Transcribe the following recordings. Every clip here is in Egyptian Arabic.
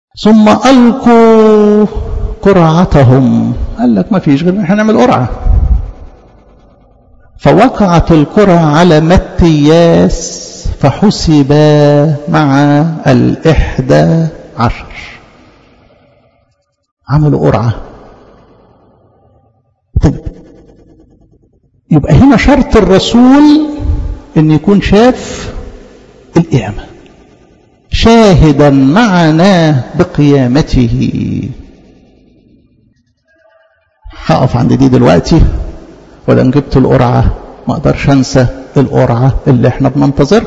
ثم ألقوا قرعتهم قال لك ما فيش غير احنا نعمل قرعة فوقعت القرعة على متياس فحسب مع الإحدى عشر عملوا قرعة طيب يبقى هنا شرط الرسول ان يكون شاف القيامة شاهدا معنا بقيامته هقف عند دي دلوقتي ولن جبت القرعة ما اقدرش انسى القرعة اللي احنا بننتظر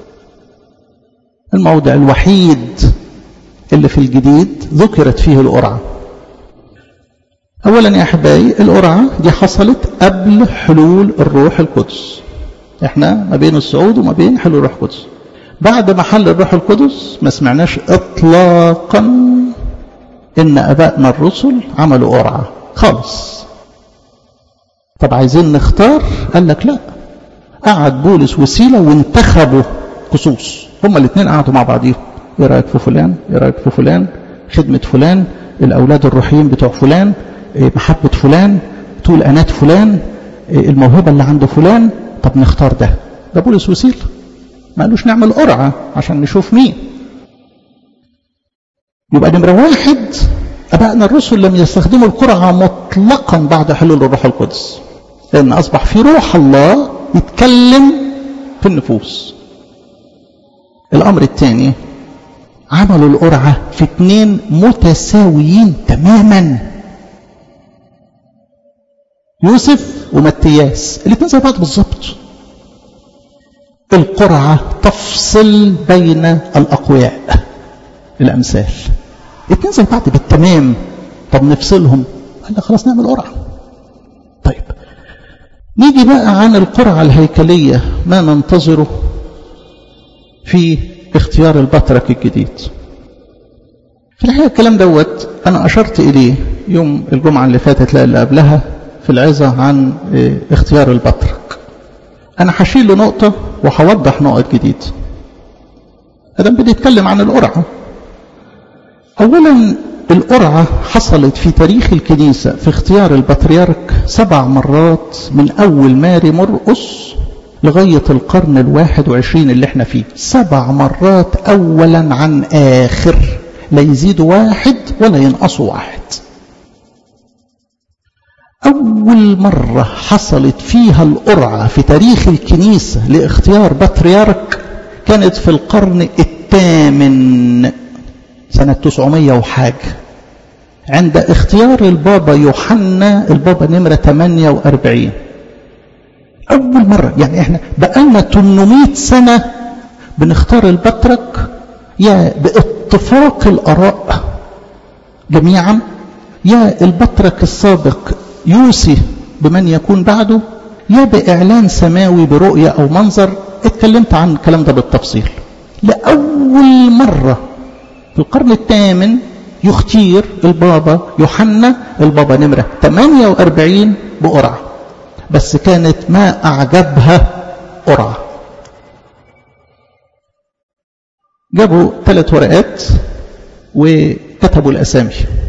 الموضع الوحيد اللي في الجديد ذكرت فيه القرعة اولا يا احبائي القرعة دي حصلت قبل حلول الروح القدس احنا ما بين الصعود وما بين حلول الروح القدس بعد ما حل الروح القدس ما سمعناش اطلاقا ان ابائنا الرسل عملوا قرعة خالص طب عايزين نختار قال لك لا قعد بولس وسيلة وانتخبوا خصوص هما الاثنين قعدوا مع بعضيهم ايه رايك في فلان ايه رايك في فلان خدمة فلان الاولاد الروحيين بتوع فلان محبة فلان طول أنات فلان الموهبة اللي عند فلان طب نختار ده ده بولس وسيلة ما قالوش نعمل قرعة عشان نشوف مين يبقى نمرة واحد أبائنا الرسل لم يستخدموا القرعة مطلقا بعد حلول الروح القدس لأن أصبح في روح الله يتكلم في النفوس الأمر الثاني عملوا القرعة في اثنين متساويين تماما يوسف ومتياس الاثنين زي بعض بالظبط القرعة تفصل بين الأقوياء الأمثال الاثنين زي بعض بالتمام طب نفصلهم قال خلاص نعمل قرعة طيب نيجي بقى عن القرعة الهيكلية ما ننتظره في اختيار البطرك الجديد في الحقيقة الكلام دوت أنا أشرت إليه يوم الجمعة اللي فاتت لا اللي قبلها في العظة عن اختيار البطرك أنا هشيل له نقطة وهوضح نقط جديدة أدم بنتكلم عن القرعة أولا القرعة حصلت في تاريخ الكنيسة في اختيار البطريرك سبع مرات من أول ماري مرقس لغاية القرن الواحد وعشرين اللي احنا فيه سبع مرات أولا عن آخر لا يزيد واحد ولا ينقص واحد أول مرة حصلت فيها القرعة في تاريخ الكنيسة لاختيار بطريرك كانت في القرن الثامن سنة 900 وحاجة عند اختيار البابا يوحنا البابا نمرة 48 أول مرة يعني احنا بقالنا 800 سنة بنختار البطرك يا باتفاق الآراء جميعا يا البطرك السابق يوصي بمن يكون بعده يا بإعلان سماوي برؤية أو منظر اتكلمت عن الكلام ده بالتفصيل لأول مرة في القرن الثامن يختير البابا يوحنا البابا نمرة 48 بقرعة بس كانت ما أعجبها قرعة جابوا ثلاث ورقات وكتبوا الأسامي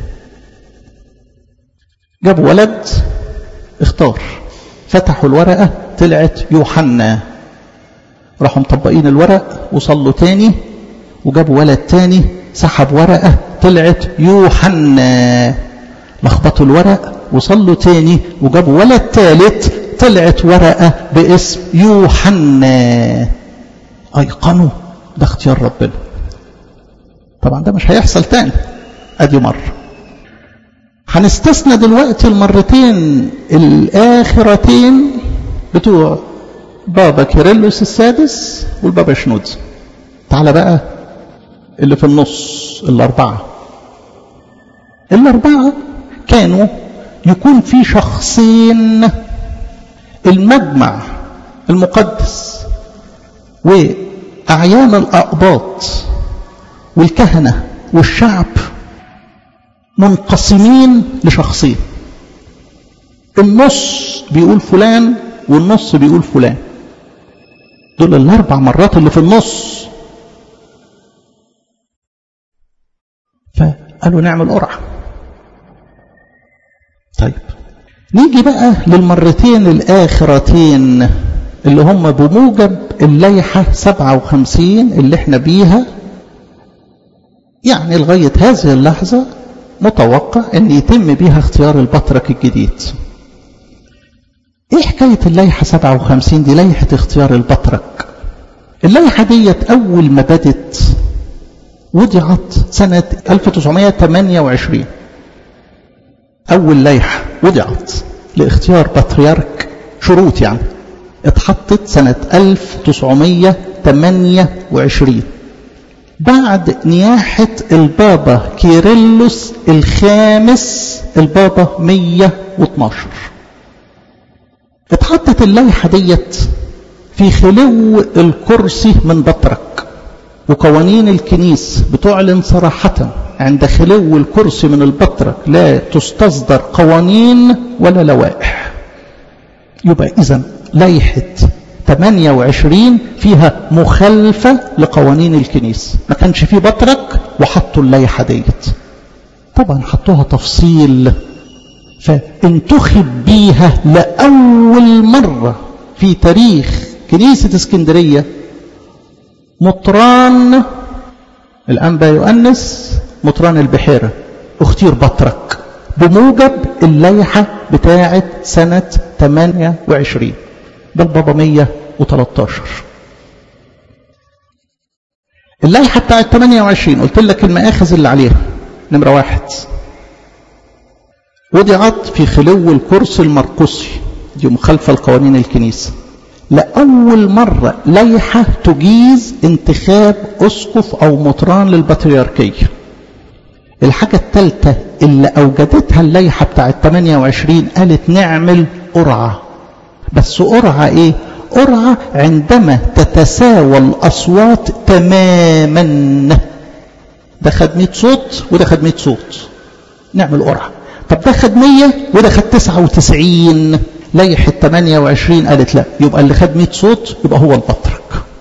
جابوا ولد اختار فتحوا الورقة طلعت يوحنا راحوا مطبقين الورق وصلوا تاني وجابوا ولد تاني سحب ورقة طلعت يوحنا لخبطوا الورق وصلوا تاني وجابوا ولد تالت طلعت ورقة باسم يوحنا أيقنوا ده اختيار ربنا طبعا ده مش هيحصل تاني ادي مرة هنستثنى دلوقتي المرتين الآخرتين بتوع بابا كيرلس السادس والبابا شنود تعال بقى اللي في النص الأربعة الأربعة كانوا يكون في شخصين المجمع المقدس وأعيان الأقباط والكهنة والشعب منقسمين لشخصين النص بيقول فلان والنص بيقول فلان دول الأربع مرات اللي في النص قالوا نعمل قرعة طيب نيجي بقى للمرتين الآخرتين اللي هم بموجب الليحة 57 اللي احنا بيها يعني لغاية هذه اللحظة متوقع ان يتم بيها اختيار البطرك الجديد ايه حكاية الليحة 57 دي ليحة اختيار البطرك الليحة ديت اول ما بدت وضعت سنة 1928 اول ليحة وضعت لاختيار بطريرك شروط يعني اتحطت سنة 1928 بعد نياحة البابا كيرلس الخامس البابا 112 اتحطت اللائحة ديت في خلو الكرسي من بطرك وقوانين الكنيس بتعلن صراحة عند خلو الكرسي من البطرك لا تستصدر قوانين ولا لوائح يبقى إذا لائحة 28 فيها مخالفة لقوانين الكنيس ما كانش فيه بطرك وحطوا اللائحة ديت طبعا حطوها تفصيل فانتخب بيها لأول مرة في تاريخ كنيسة اسكندرية مطران الأنبا يؤنس مطران البحيرة اختير بطرك بموجب اللائحة بتاعة سنة 28 ده البابا 113 اللائحة بتاعت 28 قلت لك المآخذ اللي عليها نمرة واحد وضعت في خلو الكرسي المرقسي دي مخالفة لقوانين الكنيسة لأول مرة لائحة تجيز انتخاب أسقف أو مطران للبطريركية الحاجة الثالثة اللي أوجدتها اللائحة بتاعت 28 قالت نعمل قرعة بس قرعة ايه قرعة عندما تتساوى الأصوات تماما ده خد 100 صوت وده خد 100 صوت نعمل قرعة طب ده خد 100 وده خد 99 لائحة 28 قالت لا يبقى اللي خد 100 صوت يبقى هو البطرك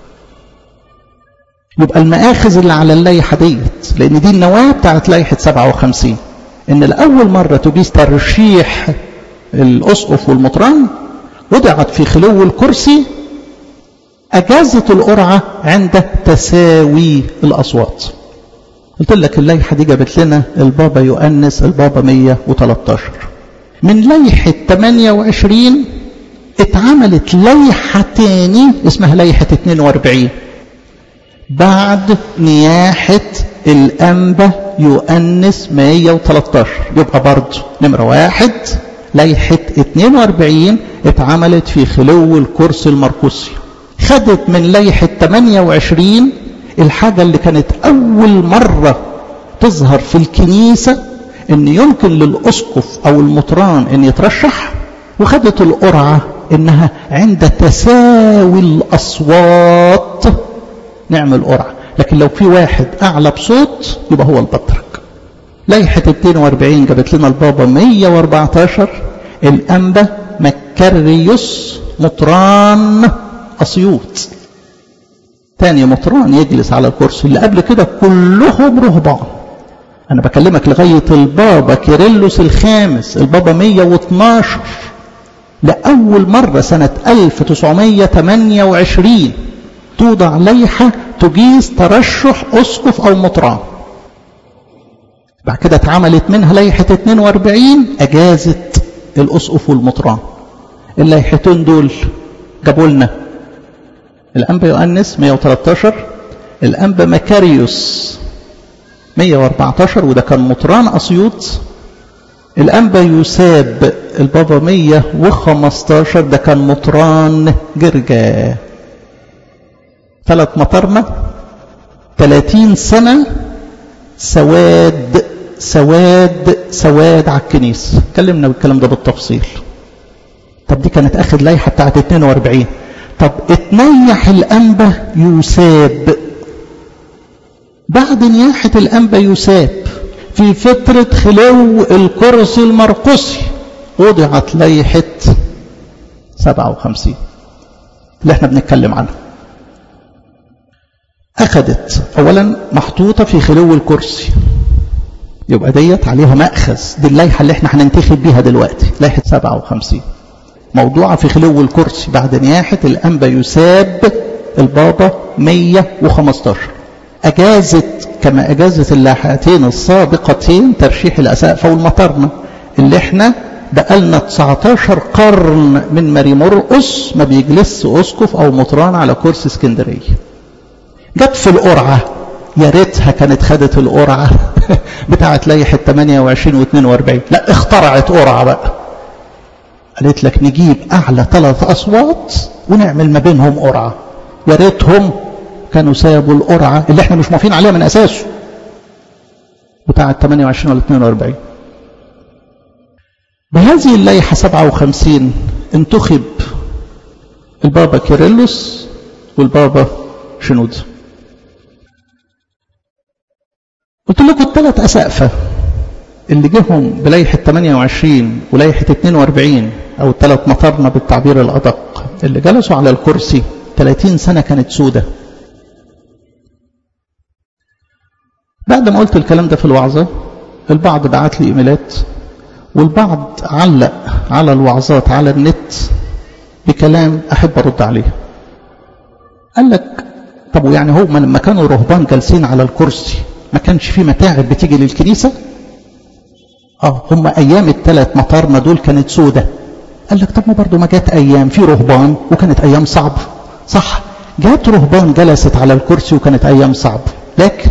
يبقى المآخذ اللي على اللائحة ديت لأن دي النواة بتاعت لائحة 57 إن لأول مرة تجيز ترشيح الأسقف والمطران وضعت في خلو الكرسي أجازت القرعة عند تساوي الأصوات قلت لك اللائحة دي جابت لنا البابا يؤنس البابا 113 من لائحة 28 اتعملت لائحة تاني اسمها لائحة 42 بعد نياحة الأنبا يؤنس 113 يبقى برضه نمرة واحد لائحة 42 اتعملت في خلو الكرسي المرقسي خدت من لائحة 28 الحاجة اللي كانت أول مرة تظهر في الكنيسة ان يمكن للأسقف أو المطران ان يترشح وخدت القرعة انها عند تساوي الأصوات نعمل قرعة لكن لو في واحد أعلى بصوت يبقى هو البطرك لائحة 42 جابت لنا البابا 114 الأنبا مكريوس مطران أسيوط تاني مطران يجلس على الكرسي اللي قبل كده كلهم رهبان أنا بكلمك لغاية البابا كيرلس الخامس البابا 112 لأول مرة سنة 1928 توضع لائحة تجيز ترشح أسقف أو مطران بعد كده اتعملت منها لائحة 42 أجازت الأسقف والمطران اللائحتين دول جابوا لنا الأنبا يؤنس 113 الأنبا مكاريوس 114 وده كان مطران أسيوط الأنبا يساب البابا 115 ده كان مطران جرجا ثلاث مطرمة 30 سنة سواد سواد سواد على الكنيسة اتكلمنا بالكلام ده بالتفصيل طب دي كانت اخد لائحة بتاعت 42 طب اتنيح الأنبا يساب بعد نياحة الأنبا يساب في فترة خلو الكرسي المرقسي وضعت لائحة 57 اللي احنا بنتكلم عنها أخذت أولا محطوطة في خلو الكرسي يبقى ديت عليها مأخذ دي اللائحة اللي احنا هننتخب بيها دلوقتي لائحة 57 موضوعة في خلو الكرسي بعد نياحة الأنبا يساب البابا 115 أجازت كما أجازت اللائحتين السابقتين ترشيح الأسقف والمطرنة اللي احنا بقالنا 19 قرن من ماري مرقس ما بيجلس أسقف أو مطران على كرسي اسكندرية جت في القرعة يا ريتها كانت خدت القرعة بتاعت لائحة 28 و 42 لا اخترعت قرعة بقى قالت لك نجيب أعلى ثلاث أصوات ونعمل ما بينهم قرعة يا ريتهم كانوا سابوا القرعة اللي احنا مش موافقين عليها من أساسه بتاعت 28 ولا 42 بهذه اللائحة 57 انتخب البابا كيرلس والبابا شنود قلت لكم الثلاث أسقفة اللي جيهم بلائحة 28 ولائحة 42 أو الثلاث مطرنا بالتعبير الأدق اللي جلسوا على الكرسي 30 سنة كانت سودة بعد ما قلت الكلام ده في الوعظة البعض بعت لي إيميلات والبعض علق على الوعظات على النت بكلام أحب أرد عليه قال لك طب يعني هو لما كانوا رهبان جالسين على الكرسي ما كانش في متاعب بتيجي للكنيسة اه هم ايام الثلاث مطارنا دول كانت سودة قال لك طب ما برضه ما جات ايام في رهبان وكانت ايام صعبة صح جات رهبان جلست على الكرسي وكانت ايام صعبة لكن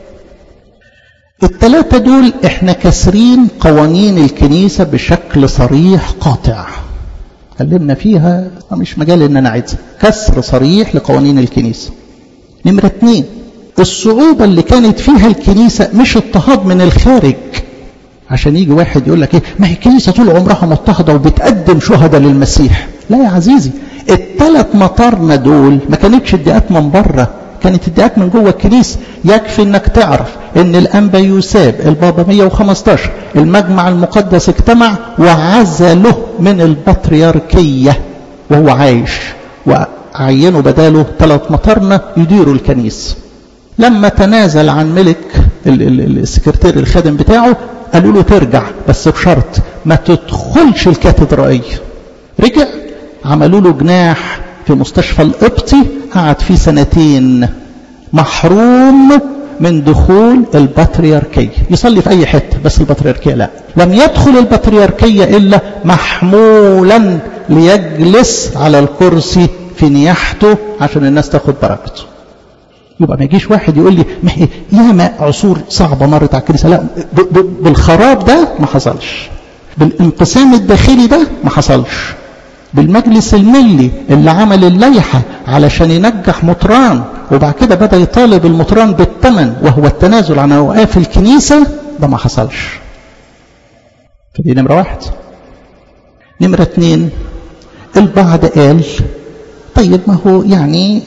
الثلاثة دول احنا كسرين قوانين الكنيسة بشكل صريح قاطع اتكلمنا فيها مش مجال ان انا اعيدها كسر صريح لقوانين الكنيسة نمرة اتنين الصعوبة اللي كانت فيها الكنيسة مش اضطهاد من الخارج عشان يجي واحد يقول لك ايه ما هي الكنيسة طول عمرها مضطهدة وبتقدم شهداء للمسيح لا يا عزيزي الثلاث مطارنا دول ما كانتش ادعاءات من بره كانت ادعاءات من جوه الكنيسة يكفي انك تعرف ان الانبا يساب البابا 115 المجمع المقدس اجتمع وعزله من البطريركية وهو عايش وعينوا بداله ثلاث مطارنا يديروا الكنيسة لما تنازل عن ملك السكرتير الخادم بتاعه قالوا له ترجع بس بشرط ما تدخلش الكاتدرائية رجع عملوا له جناح في مستشفى القبطي قعد فيه سنتين محروم من دخول البطريركية يصلي في أي حتة بس البطريركية لا لم يدخل البطريركية إلا محمولا ليجلس على الكرسي في نياحته عشان الناس تاخد بركته يبقى ما يجيش واحد يقول لي ما هي ياما عصور صعبة مرت على الكنيسة لا بالخراب ده ما حصلش بالانقسام الداخلي ده ما حصلش بالمجلس الملي اللي عمل الليحة علشان ينجح مطران وبعد كده بدأ يطالب المطران بالثمن وهو التنازل عن أوقاف الكنيسة ده ما حصلش فدي نمرة واحد نمرة اتنين البعض قال طيب ما هو يعني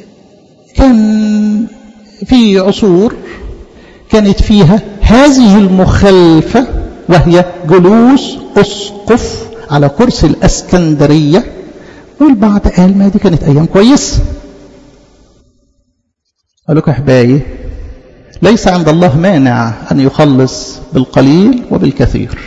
كان في عصور كانت فيها هذه المخالفة وهي جلوس أسقف على كرسي الأسكندرية والبعض قال ما دي كانت أيام كويسة قال لك أحبائي ليس عند الله مانع أن يخلص بالقليل وبالكثير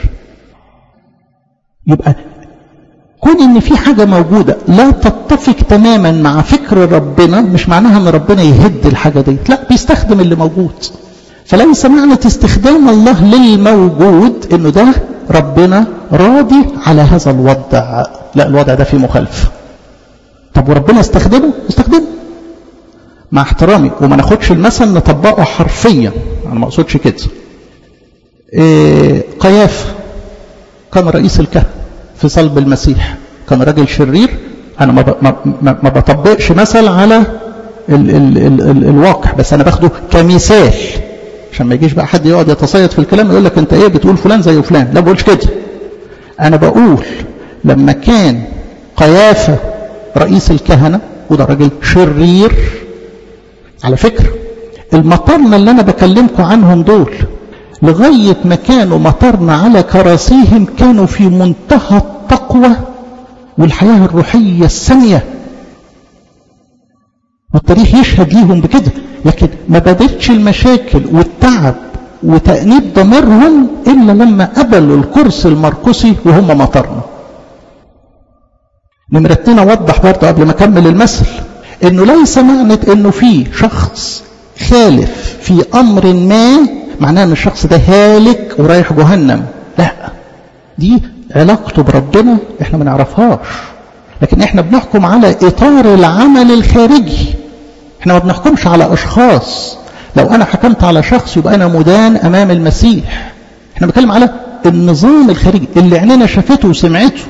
يبقى كون ان في حاجة موجودة لا تتفق تماما مع فكر ربنا مش معناها ان ربنا يهد الحاجة دي لا بيستخدم اللي موجود فليس معنى استخدام الله للموجود انه ده ربنا راضي على هذا الوضع لا الوضع ده فيه مخالفة طب وربنا استخدمه استخدمه مع احترامي وما ناخدش المثل نطبقه حرفيا انا ما اقصدش كده إيه قياف كان رئيس الكهنه في صلب المسيح كان راجل شرير انا ما ما ما بطبقش مثل على ال ال ال ال الواقع بس انا باخده كمثال عشان ما يجيش بقى حد يقعد يتصيد في الكلام يقول لك انت ايه بتقول فلان زي فلان لا بقولش كده انا بقول لما كان قيافه رئيس الكهنه وده راجل شرير على فكره المطرنا اللي انا بكلمكم عنهم دول لغاية ما كانوا مطرنا على كراسيهم كانوا في منتهى التقوى والحياة الروحية السامية والتاريخ يشهد ليهم بكده لكن ما بدتش المشاكل والتعب وتأنيب ضميرهم إلا لما قبلوا الكرسي المرقسي وهم مطرنا نمرة اتنين أوضح برضه قبل ما أكمل المثل إنه ليس معنى إنه في شخص خالف في أمر ما معناه إن الشخص ده هالك ورايح جهنم لا دي علاقته بربنا إحنا ما نعرفهاش لكن إحنا بنحكم على إطار العمل الخارجي إحنا ما بنحكمش على أشخاص لو أنا حكمت على شخص يبقى أنا مدان أمام المسيح إحنا بنتكلم على النظام الخارجي اللي عيننا شافته وسمعته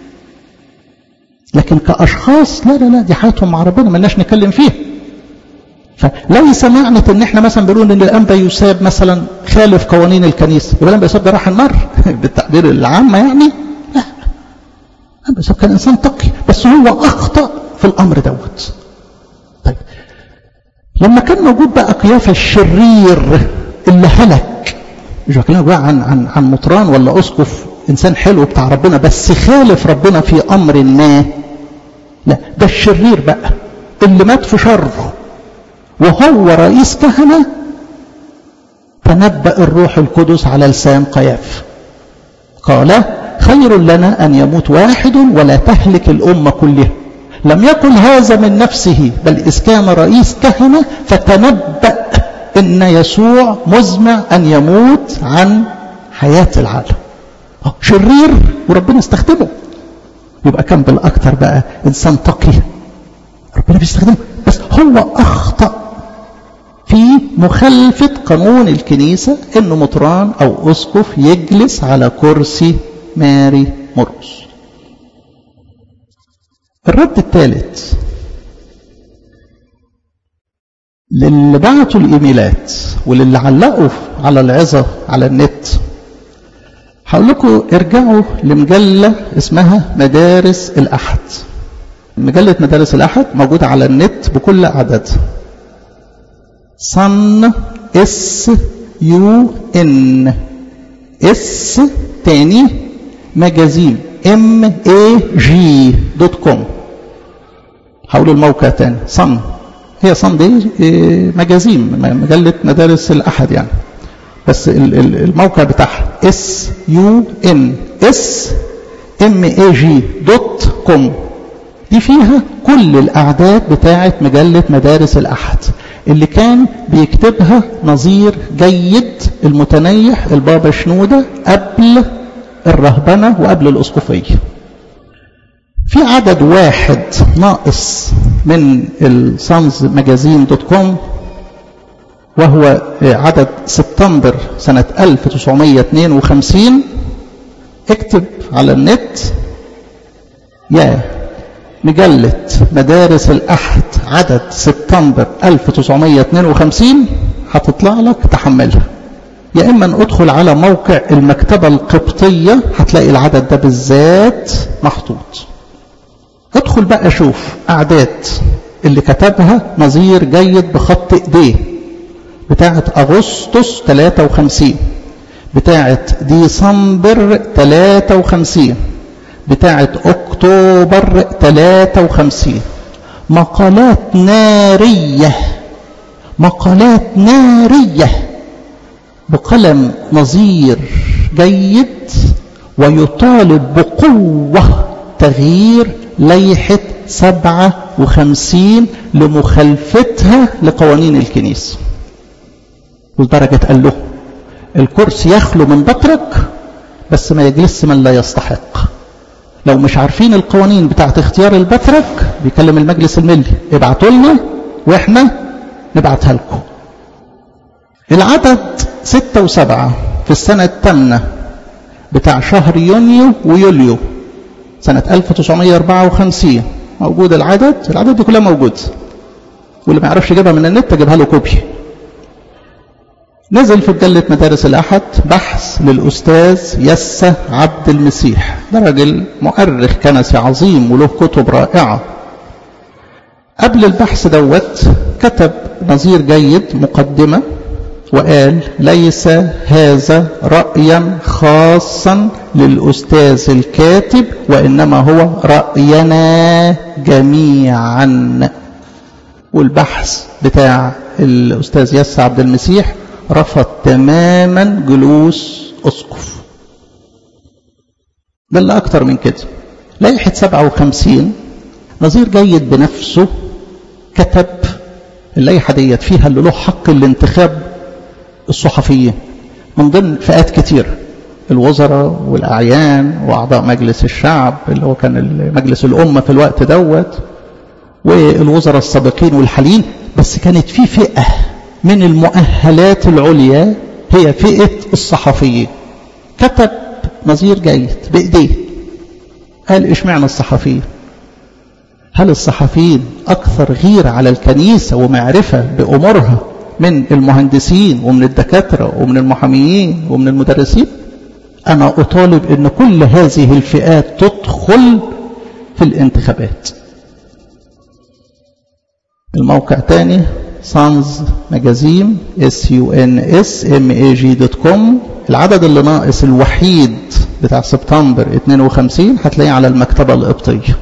لكن كأشخاص لا لا لا دي حياتهم مع ربنا ملناش نتكلم فيها فليس معنى ان احنا مثلا بنقول ان الانبا يساب مثلا خالف قوانين الكنيسه يبقى الانبا يساب ده راح النار بالتعبير العام يعني لا الانبا يساب كان انسان تقي بس هو اخطا في الامر دوت طيب لما كان موجود بقى قيافه الشرير اللي هلك مش بكلمك بقى عن عن عن مطران ولا اسقف انسان حلو بتاع ربنا بس خالف ربنا في امر ما لا ده الشرير بقى اللي مات في شره وهو رئيس كهنة تنبأ الروح القدس على لسان قياف قال خير لنا أن يموت واحد ولا تهلك الأمة كلها لم يكن هذا من نفسه بل إذ كان رئيس كهنة فتنبأ إن يسوع مزمع أن يموت عن حياة العالم شرير وربنا استخدمه يبقى كان بالأكثر بقى إنسان تقي ربنا بيستخدمه بس هو أخطأ في مخالفة قانون الكنيسة إنه مطران أو أسقف يجلس على كرسي ماري مرقس الرد الثالث للي بعتوا الإيميلات وللي علقوا على العظة على النت هقول لكم ارجعوا لمجلة اسمها مدارس الأحد مجلة مدارس الأحد موجودة على النت بكل أعدادها صن اس يو ان اس تاني مجازين ام اي جي دوت كوم هقول الموقع تاني صن هي صن دي مجازين مجلة مدارس الأحد يعني بس الموقع بتاعها اس يو ان اس ام اي جي دوت كوم دي فيها كل الأعداد بتاعة مجلة مدارس الأحد اللي كان بيكتبها نظير جيد المتنيح البابا شنودة قبل الرهبنة وقبل الأسقفية في عدد واحد ناقص من السانز ماجازين دوت كوم وهو عدد سبتمبر سنة 1952 اكتب على النت يا مجلة مدارس الأحد عدد سبتمبر 1952 هتطلع لك تحملها يا إما ادخل على موقع المكتبة القبطية هتلاقي العدد ده بالذات محطوط ادخل بقى شوف أعداد اللي كتبها نظير جيد بخط ايديه بتاعة أغسطس 53 بتاعة ديسمبر 53 بتاعة أكتوبر 53 مقالات نارية مقالات نارية بقلم نظير جيد ويطالب بقوة تغيير لائحة 57 لمخالفتها لقوانين الكنيسة لدرجة قال له الكرسي يخلو من بطرك بس ما يجلس من لا يستحق لو مش عارفين القوانين بتاعت اختيار البطرك بيكلم المجلس الملي ابعتوا لنا واحنا نبعتها لكم العدد ستة وسبعة في السنة الثامنة بتاع شهر يونيو ويوليو سنة 1954 موجود العدد العدد دي كلها موجود واللي ما يعرفش يجيبها من النت اجيبها له كوبي نزل في مجلة مدارس الأحد بحث للأستاذ يسة عبد المسيح ده راجل مؤرخ كنسي عظيم وله كتب رائعة قبل البحث دوت كتب نظير جيد مقدمة وقال ليس هذا رأيا خاصا للأستاذ الكاتب وإنما هو رأينا جميعا والبحث بتاع الأستاذ يسع عبد المسيح رفض تماما جلوس أسقف ده اللي أكتر من كده لائحة 57 نظير جيد بنفسه كتب اللائحة ديت فيها اللي له حق الانتخاب الصحفيين من ضمن فئات كتير الوزراء والأعيان وأعضاء مجلس الشعب اللي هو كان مجلس الأمة في الوقت دوت والوزراء السابقين والحاليين بس كانت في فئة من المؤهلات العليا هي فئة الصحفيين كتب نظير جيد بإيديه قال اشمعنى الصحفيين هل الصحفيين أكثر غيرة على الكنيسة ومعرفة بأمورها من المهندسين ومن الدكاترة ومن المحاميين ومن المدرسين أنا أطالب أن كل هذه الفئات تدخل في الانتخابات الموقع تاني سانز ماجازين اس يو ان اس ام اي جي دوت كوم العدد اللي ناقص الوحيد بتاع سبتمبر 52 هتلاقيه على المكتبة القبطية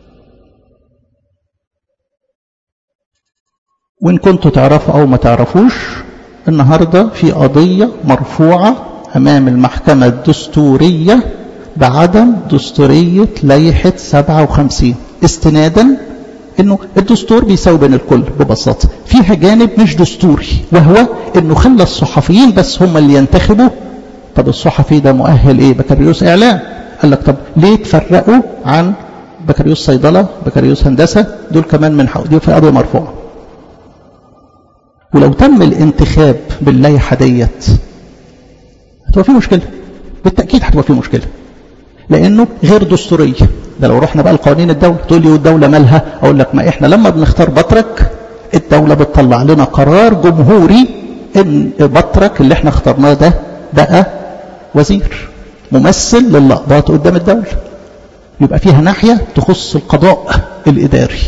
وإن كنتوا تعرفوا أو ما تعرفوش النهاردة في قضية مرفوعة أمام المحكمة الدستورية بعدم دستورية لائحة 57 استنادا انه الدستور بيساوي بين الكل ببساطه فيها جانب مش دستوري وهو انه خلى الصحفيين بس هم اللي ينتخبوا طب الصحفي ده مؤهل ايه بكالوريوس اعلام قال لك طب ليه تفرقوا عن بكالوريوس صيدله بكالوريوس هندسه دول كمان من حق دي في قضيه مرفوعه ولو تم الانتخاب باللائحه ديت هتبقى في مشكله بالتاكيد هتبقى في مشكله لانه غير دستوريه ده لو رحنا بقى لقوانين الدوله تقول لي والدوله مالها اقول لك ما احنا لما بنختار بطرك الدوله بتطلع لنا قرار جمهوري ان بطرك اللي احنا اخترناه ده بقى وزير ممثل للقضاة قدام الدولة يبقى فيها ناحية تخص القضاء الإداري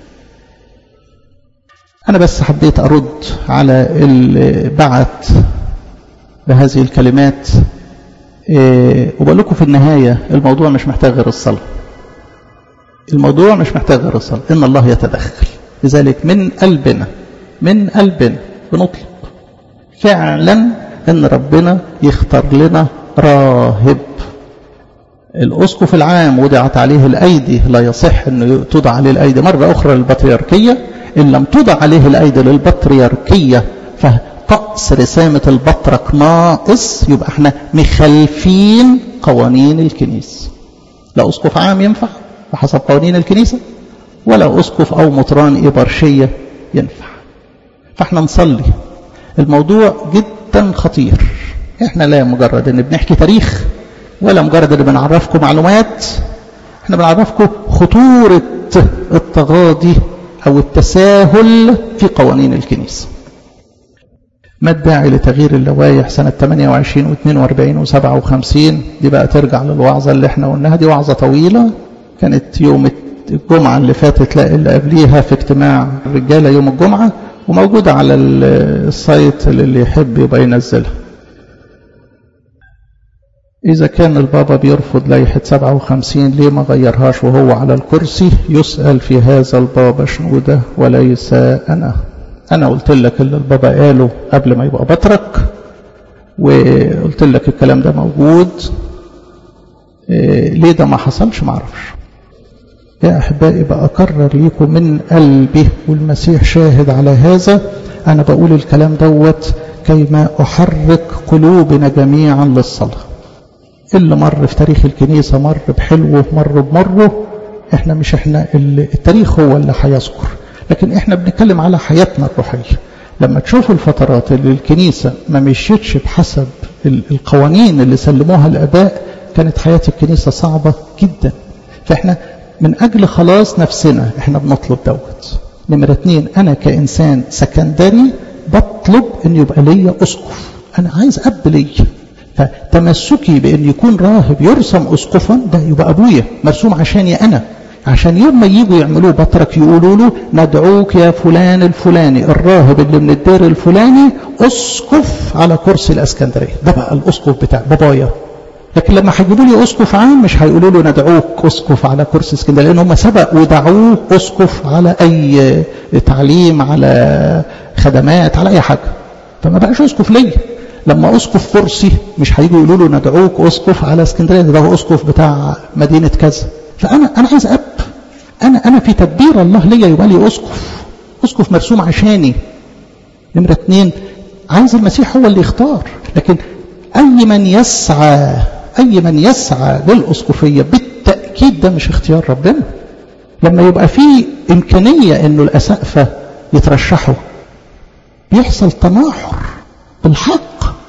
أنا بس حبيت أرد على اللي بعت بهذه الكلمات إيه وبقول لكم في النهاية الموضوع مش محتاج غير الصلاة الموضوع مش محتاج غير الصلاة إن الله يتدخل لذلك من قلبنا من قلبنا بنطلب فعلا ان ربنا يختار لنا راهب الاسقف العام وضعت عليه الايدي لا يصح انه توضع عليه الايدي مره اخرى للبطريركيه ان لم توضع عليه الايدي للبطريركيه فطقس رسامه البطرك ناقص يبقى احنا مخالفين قوانين الكنيسه لا اسقف عام ينفع بحسب قوانين الكنيسه ولا اسقف او مطران ابرشيه ينفع فاحنا نصلي الموضوع جدا خطير احنا لا مجرد ان بنحكي تاريخ ولا مجرد ان بنعرفكم معلومات احنا بنعرفكم خطورة التغاضي او التساهل في قوانين الكنيسة ما الداعي لتغيير اللوائح سنة 28 و42 و57 دي بقى ترجع للوعظة اللي احنا قلناها دي وعظة طويلة كانت يوم الجمعة اللي فاتت لا اللي قبليها في اجتماع الرجالة يوم الجمعة وموجودة على السايت اللي يحب يبقى ينزلها إذا كان البابا بيرفض لائحة 57 ليه ما غيرهاش وهو على الكرسي يسأل في هذا البابا شنودة وليس أنا أنا قلت لك اللي البابا قاله قبل ما يبقى بطرك وقلت لك الكلام ده موجود إيه ليه ده ما حصلش ما اعرفش يا أحبائي بأكرر ليكم من قلبي والمسيح شاهد على هذا أنا بقول الكلام دوت كيما أحرك قلوبنا جميعا للصلاة اللي مر في تاريخ الكنيسة مر بحلوه مر بمره احنا مش احنا التاريخ هو اللي هيذكر لكن احنا بنتكلم على حياتنا الروحية لما تشوفوا الفترات اللي الكنيسة ما مشيتش بحسب القوانين اللي سلموها الآباء كانت حياة الكنيسة صعبة جدا فاحنا من أجل خلاص نفسنا احنا بنطلب دوت نمرة اتنين أنا كإنسان سكندري بطلب أن يبقى ليا أسقف أنا عايز أب ليا فتمسكي بأن يكون راهب يرسم أسقفا ده يبقى أبويا مرسوم عشاني أنا عشان يوم ما يجوا يعملوه بطرك يقولوا له ندعوك يا فلان الفلاني الراهب اللي من الدير الفلاني أسقف على كرسي الأسكندرية ده بقى الأسقف بتاع بابايا لكن لما هيجيبوا لي اسقف عام مش هيقولوا له ندعوك اسقف على كرسي اسكندريه لان هم سبق ودعوه اسقف على اي تعليم على خدمات على اي حاجه فما بقاش اسقف ليا لما اسقف كرسي مش هيجوا يقولوا له ندعوك اسقف على اسكندريه ده هو اسقف بتاع مدينه كذا فانا انا عايز اب انا انا في تدبير الله ليا يبقى لي اسقف اسقف مرسوم عشاني نمره اثنين عايز المسيح هو اللي يختار لكن اي من يسعى اي من يسعى للاسقفيه بالتاكيد ده مش اختيار ربنا لما يبقى في امكانيه انه الاسقفه يترشحوا بيحصل تناحر بالحق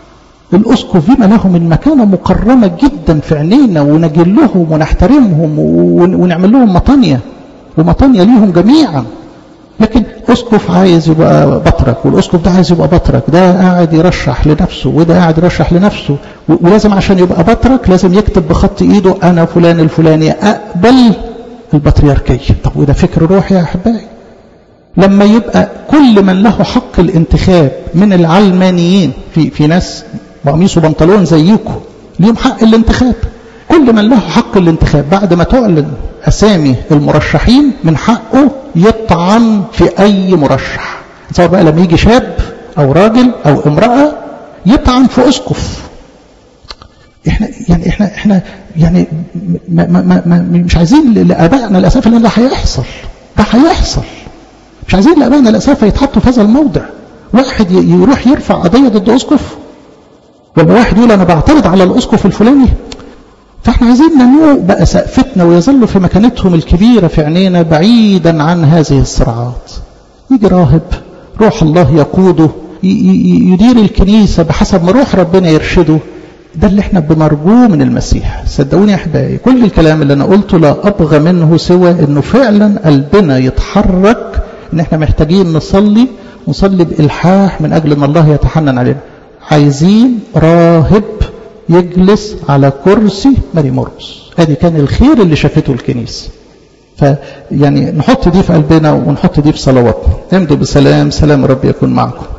الأسقف بما له من مكانة مكرمة جدا في عينينا ونجلهم ونحترمهم ونعمل لهم مطانية ومطانية ليهم جميعا لكن أسقف عايز يبقى بطرك والأسقف ده عايز يبقى بطرك ده قاعد يرشح لنفسه وده قاعد يرشح لنفسه ولازم عشان يبقى بطرك لازم يكتب بخط إيده أنا فلان الفلاني أقبل البطريركية طب وده فكر روحي يا أحبائي لما يبقى كل من له حق الانتخاب من العلمانيين في في ناس بقميص وبنطلون زيكم ليهم حق الانتخاب كل من له حق الانتخاب بعد ما تعلن اسامي المرشحين من حقه يطعن في اي مرشح تصور بقى لما يجي شاب او راجل او امراه يطعن في اسقف احنا يعني احنا احنا يعني ما ما ما مش عايزين لابائنا الاسف ان ده هيحصل ده هيحصل مش عايزين لابائنا الاسف يتحطوا في هذا الموضع واحد يروح يرفع قضيه ضد اسقف ولا واحد يقول انا بعترض على الاسقف الفلاني فاحنا عايزين ننوء بقى سقفتنا ويظلوا في مكانتهم الكبيره في عينينا بعيدا عن هذه الصراعات يجي راهب روح الله يقوده يدير الكنيسه بحسب ما روح ربنا يرشده ده اللي احنا بنرجوه من المسيح صدقوني يا احبائي كل الكلام اللي انا قلته لا ابغى منه سوى انه فعلا قلبنا يتحرك ان احنا محتاجين نصلي نصلي بالحاح من اجل ان الله يتحنن علينا عايزين راهب يجلس على كرسي ماري مرقس ادي كان الخير اللي شافته الكنيسه فيعني نحط دي في قلبنا ونحط دي في صلواتنا امضوا بسلام سلام رب يكون معكم